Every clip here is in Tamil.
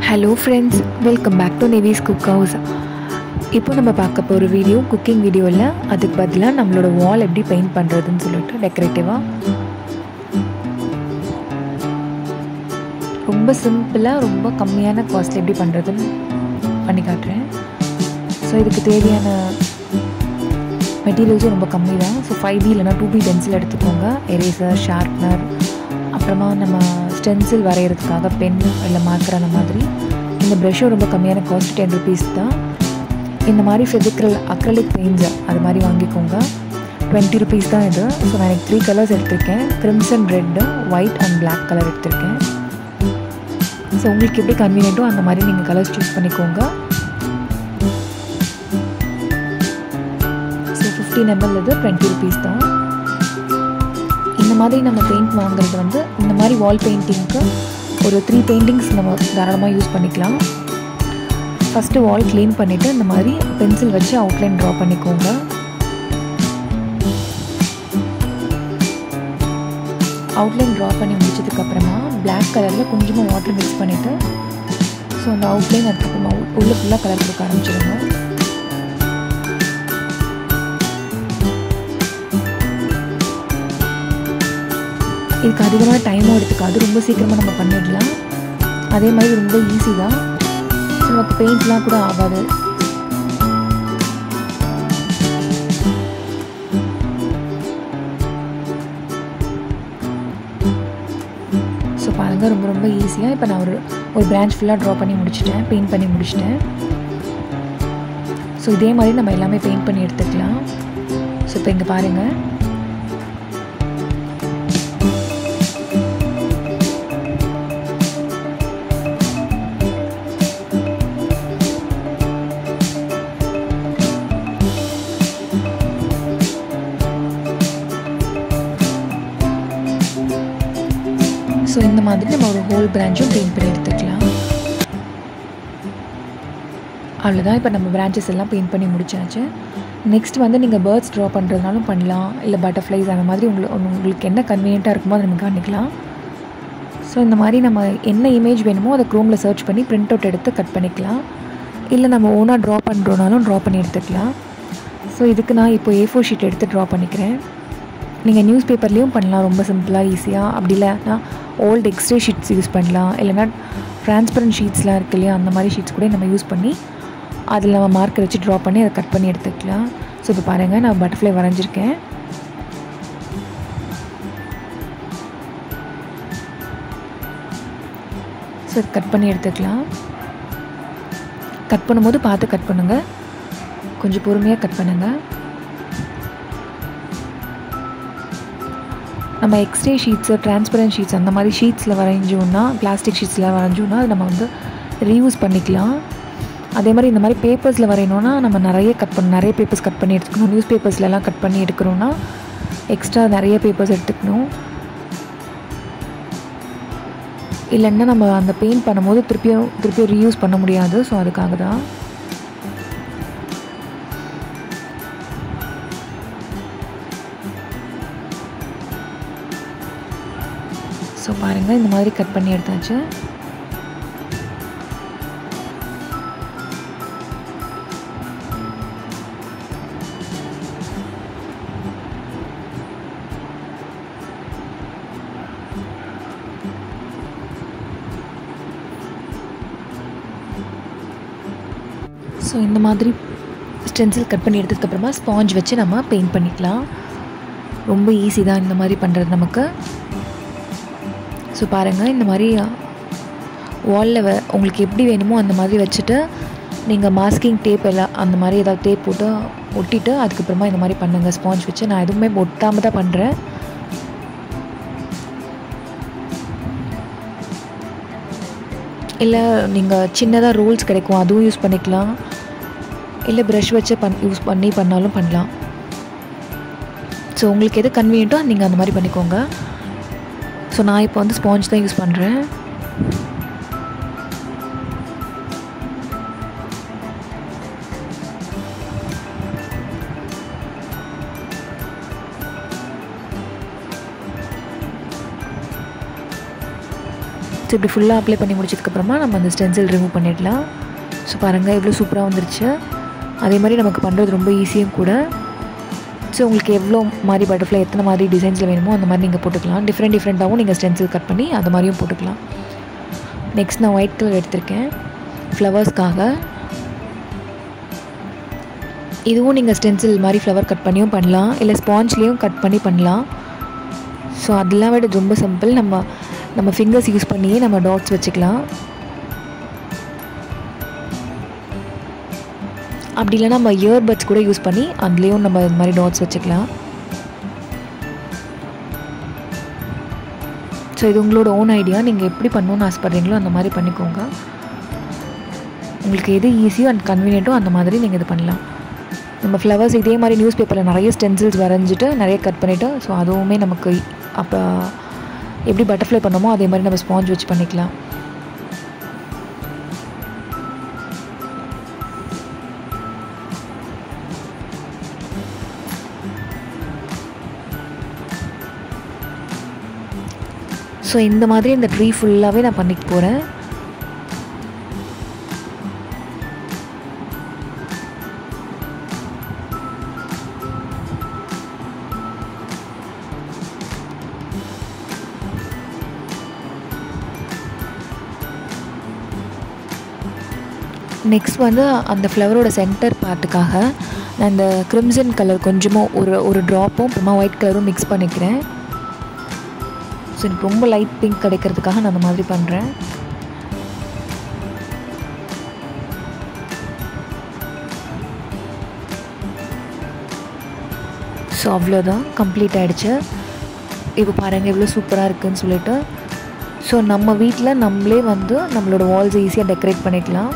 hello friends welcome back to Nevis cook house இப்போ நம்ம பார்க்க போகிற வீடியோ குக்கிங் வீடியோவில் அதுக்கு பதிலாக நம்மளோட வால் எப்படி பெயிண்ட் பண்ணுறதுன்னு சொல்லிட்டு டெக்கரேட்டிவாக ரொம்ப சிம்பிளாக ரொம்ப கம்மியான காஸ்ட்டில் எப்படி பண்ணுறதுன்னு பண்ணி காட்டுறேன் ஸோ இதுக்கு தேவையான மெட்டீரியல்ஸும் ரொம்ப கம்மி தான் ஸோ ஃபைவ் பி இல்லைனா டூ பி பென்சில் எடுத்துக்கோங்க எரேசர் ஷார்ப்னர் அப்புறமா நம்ம ஸ்டென்சில் வரைகிறதுக்காக பென் இல்லை மார்க்கர் அந்த மாதிரி இந்த ப்ரஷ்ஷும் ரொம்ப கம்மியான காஸ்ட் டென் ருபீஸ் தான் இந்த மாதிரி ஃபெவிக்ரல் அக்ரலிக் பெயிண்ட்ஸ் அது மாதிரி வாங்கிக்கோங்க டுவெண்ட்டி ருபீஸ் தான் இது ஸோ நான் எனக்கு த்ரீ கலர்ஸ் எடுத்திருக்கேன் crimson red white and black colour எடுத்திருக்கேன் ஸோ உங்களுக்கு எப்படி கன்வீனியன்ட்டோ அந்த மாதிரி நீங்கள் கலர்ஸ் சூஸ் பண்ணிக்கோங்க ஸோ ஃபிஃப்டீன் எம்எல் இது டுவெண்ட்டி ருபீஸ் தான் இந்த மாதிரி நம்ம பெயிண்ட் வாங்குறது வந்து இந்த மாதிரி வால் பெயிண்டிங்க்கு ஒரு த்ரீ பெயிண்டிங்ஸ் நம்ம தாராளமாக யூஸ் பண்ணிக்கலாம் ஃபஸ்ட்டு வால் க்ளீன் பண்ணிவிட்டு இந்த மாதிரி பென்சில் வச்சு அவுட்லைன் ட்ரா பண்ணிக்கோங்க அவுட்லைன் ட்ரா பண்ணி முடிச்சதுக்கப்புறமா பிளாக் கலரில் கொஞ்சமாக வாட்டர் மிக்ஸ் பண்ணிவிட்டு ஸோ அந்த அவுட்லைன் அதுக்கப்புறமா உள்ள ஃபுல்லாக கலர் கொடுக்க ஆரம்பிச்சிடுங்க இதுக்கு அதிகமாக டைமும் எடுத்துக்காது ரொம்ப சீக்கிரமாக நம்ம பண்ணிடலாம் அதே மாதிரி ரொம்ப ஈஸி தான் ஸோ நமக்கு பெயிண்ட்லாம் கூட ஆகாது ஸோ பாருங்கள் ரொம்ப ரொம்ப ஈஸியாக இப்போ நான் ஒரு ஒரு பிரான்ச் ஃபுல்லாக ட்ரா பண்ணி முடிச்சிட்டேன் பெயிண்ட் பண்ணி முடிச்சிட்டேன் ஸோ இதே மாதிரி நம்ம எல்லாமே பெயிண்ட் பண்ணி எடுத்துக்கலாம் ஸோ இப்போ இங்கே பாருங்கள் ஸோ இந்த மாதிரி நம்ம ஒரு ஹோல் பிரான்ச்சும் பெயிண்ட் பண்ணி எடுத்துக்கலாம் அவ்வளோதான் இப்போ நம்ம பிரான்ச்சஸ் எல்லாம் பெயிண்ட் பண்ணி முடிச்சாச்சு நெக்ஸ்ட் வந்து நீங்கள் பேர்ட்ஸ் ட்ரா பண்ணுறதுனாலும் பண்ணலாம் இல்லை பட்டர்ஃப்ளைஸ் அந்த மாதிரி உங்களுக்கு உங்களுக்கு என்ன கன்வீனியண்ட்டாக இருக்குமோ அதை நம்ம பண்ணிக்கலாம் ஸோ இந்த மாதிரி நம்ம என்ன இமேஜ் வேணுமோ அதை க்ரோமில் சர்ச் பண்ணி பிரிண்ட் அவுட் எடுத்து கட் பண்ணிக்கலாம் இல்லை நம்ம ஓனாக ட்ரா பண்ணுறோனாலும் ட்ரா பண்ணி எடுத்துக்கலாம் ஸோ இதுக்கு நான் இப்போ ஏ ஃபோர் ஷீட் எடுத்து ட்ரா பண்ணிக்கிறேன் நீங்கள் நியூஸ் பேப்பர்லேயும் பண்ணலாம் ரொம்ப சிம்பிளாக ஈஸியாக அப்படி இல்லைனா ஓல்டு எக்ஸ்ரே ஷீட்ஸ் யூஸ் பண்ணலாம் இல்லைனா ட்ரான்ஸ்பரண்ட் ஷீட்ஸ்லாம் இருக்கு இல்லையா அந்த மாதிரி ஷீட்ஸ் கூட நம்ம யூஸ் பண்ணி அதில் நம்ம மார்க்கர் வச்சு ட்ரா பண்ணி அதை கட் பண்ணி எடுத்துக்கலாம் ஸோ இப்போ பாருங்கள் நான் பட்டர்ஃப்ளை வரைஞ்சிருக்கேன் ஸோ கட் பண்ணி எடுத்துக்கலாம் கட் பண்ணும்போது பார்த்து கட் பண்ணுங்கள் கொஞ்சம் பொறுமையாக கட் பண்ணுங்கள் நம்ம எக்ஸ்ரே ஷீட்ஸு டிரான்ஸ்பரண்ட் ஷீட்ஸ் அந்த மாதிரி ஷீட்ஸில் வரைஞ்சோன்னா பிளாஸ்டிக் ஷீட்ஸில் வரைஞ்சோன்னா அது நம்ம வந்து ரீயூஸ் பண்ணிக்கலாம் அதே மாதிரி இந்த மாதிரி பேப்பர்ஸில் வரையணுன்னா நம்ம நிறைய கட் பண்ண நிறைய பேப்பர்ஸ் கட் பண்ணி எடுத்துக்கணும் நியூஸ் பேப்பர்ஸ்லலாம் கட் பண்ணி எடுக்கிறோன்னா எக்ஸ்ட்ரா நிறைய பேப்பர்ஸ் எடுத்துக்கணும் இல்லைன்னா நம்ம அந்த பெயிண்ட் பண்ணும்போது திருப்பியும் திருப்பியும் ரீயூஸ் பண்ண முடியாது ஸோ அதுக்காக தான் ஸோ பாருங்கள் இந்த மாதிரி கட் பண்ணி எடுத்தாச்சு ஸோ இந்த மாதிரி ஸ்டென்சில் கட் பண்ணி எடுத்ததுக்கப்புறமா ஸ்பாஞ்ச் வச்சு நம்ம பெயிண்ட் பண்ணிக்கலாம் ரொம்ப ஈஸி தான் இந்த மாதிரி பண்ணுறது நமக்கு ஸோ பாருங்கள் இந்த மாதிரி வாலில் வ உங்களுக்கு எப்படி வேணுமோ அந்த மாதிரி வச்சுட்டு நீங்கள் மாஸ்கிங் டேப் எல்லாம் அந்த மாதிரி ஏதாவது டேப் போட்டு ஒட்டிட்டு அதுக்கப்புறமா இந்த மாதிரி பண்ணுங்கள் ஸ்பாஞ்ச் வச்சு நான் எதுவுமே ஒட்டாமல் தான் பண்ணுறேன் இல்லை நீங்கள் சின்னதாக ரோல்ஸ் கிடைக்கும் அதுவும் யூஸ் பண்ணிக்கலாம் இல்லை ப்ரஷ் வச்சு பண் யூஸ் பண்ணி பண்ணாலும் பண்ணலாம் ஸோ உங்களுக்கு எது கன்வீனியண்ட்டோ நீங்கள் அந்த மாதிரி பண்ணிக்கோங்க ஸோ நான் இப்போ வந்து ஸ்பாஞ்ச் தான் யூஸ் பண்ணுறேன் ஸோ இப்படி ஃபுல்லாக அப்ளை பண்ணி முடிச்சதுக்கப்புறமா நம்ம அந்த ஸ்டென்சில் ரிமூவ் பண்ணிடலாம் ஸோ பாருங்கள் எவ்வளோ சூப்பராக வந்துருச்சு அதே மாதிரி நமக்கு பண்ணுறது ரொம்ப ஈஸியும் கூட ஸோ உங்களுக்கு எவ்வளோ மாதிரி பட்டர்ஃப்ளை எத்தனை மாதிரி டிசைன்ஸில் வேணுமோ அந்த மாதிரி நீங்கள் போட்டுக்கலாம் டிஃப்ரெண்ட் டிஃப்ரெண்ட்டாகவும் நீங்கள் ஸ்டென்சில் கட் பண்ணி அந்த மாதிரியும் போட்டுக்கலாம் நெக்ஸ்ட் நான் ஒயிட் கலர் எடுத்திருக்கேன் ஃப்ளவர்ஸ்க்காக இதுவும் நீங்கள் ஸ்டென்சில் மாதிரி ஃப்ளவர் கட் பண்ணியும் பண்ணலாம் இல்லை ஸ்பாஞ்ச்லேயும் கட் பண்ணி பண்ணலாம் ஸோ அதெல்லாம் விட ரொம்ப சிம்பிள் நம்ம நம்ம ஃபிங்கர்ஸ் யூஸ் பண்ணியே நம்ம டாட்ஸ் வச்சுக்கலாம் அப்படி இல்லைனா நம்ம இயர்பட்ஸ் கூட யூஸ் பண்ணி அதுலேயும் நம்ம இந்த மாதிரி டாட்ஸ் வச்சுக்கலாம் ஸோ இது உங்களோட ஓன் ஐடியா நீங்கள் எப்படி பண்ணணும்னு ஆசைப்பட்றீங்களோ அந்த மாதிரி பண்ணிக்கோங்க உங்களுக்கு எது ஈஸியோ அண்ட் கன்வீனியண்ட்டோ அந்த மாதிரி நீங்கள் இது பண்ணலாம் நம்ம ஃப்ளவர்ஸ் இதே மாதிரி நியூஸ் பேப்பரில் நிறைய ஸ்டென்சில்ஸ் வரைஞ்சிட்டு நிறைய கட் பண்ணிவிட்டு ஸோ அதுவுமே நமக்கு அப்போ எப்படி பட்டர்ஃப்ளை பண்ணோமோ அதே மாதிரி நம்ம ஸ்பாஞ்ச் வச்சு பண்ணிக்கலாம் ஸோ இந்த மாதிரி இந்த ட்ரீ ஃபுல்லாகவே நான் பண்ணிட்டு போகிறேன் நெக்ஸ்ட் வந்து அந்த ஃப்ளவரோட சென்டர் பார்ட்டுக்காக நான் இந்த க்ரிம்சன் கலர் கொஞ்சமாக ஒரு ஒரு ட்ராப்பும் அப்புறமா ஒயிட் கலரும் மிக்ஸ் பண்ணிக்கிறேன் ஸோ எனக்கு ரொம்ப லைட் பிங்க் கிடைக்கிறதுக்காக நான் அந்த மாதிரி பண்ணுறேன் ஸோ அவ்வளோதான் கம்ப்ளீட் ஆகிடுச்சு இப்போ பாருங்கள் எவ்வளோ சூப்பராக இருக்குதுன்னு சொல்லிட்டு ஸோ நம்ம வீட்டில் நம்மளே வந்து நம்மளோட வால்ஸை ஈஸியாக டெக்கரேட் பண்ணிக்கலாம்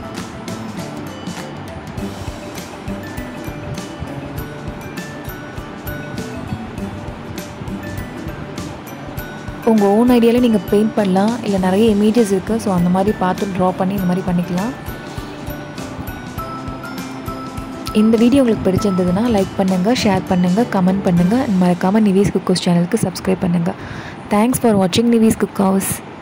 உங்கள் ஓன் ஐடியாவில் நீங்கள் பெயிண்ட் பண்ணலாம் இல்லை நிறைய இமேஜஸ் இருக்குது ஸோ அந்த மாதிரி பார்த்து ட்ரா பண்ணி இந்த மாதிரி பண்ணிக்கலாம் இந்த வீடியோ உங்களுக்கு பிடிச்சிருந்ததுன்னா லைக் பண்ணுங்கள் ஷேர் பண்ணுங்கள் கமெண்ட் பண்ணுங்கள் மறக்காமல் நிவீஸ் குக்கோஸ் சேனலுக்கு சப்ஸ்கிரைப் பண்ணுங்கள் தேங்க்ஸ் ஃபார் வாட்சிங் நிவீஸ் குக் ஹவுஸ்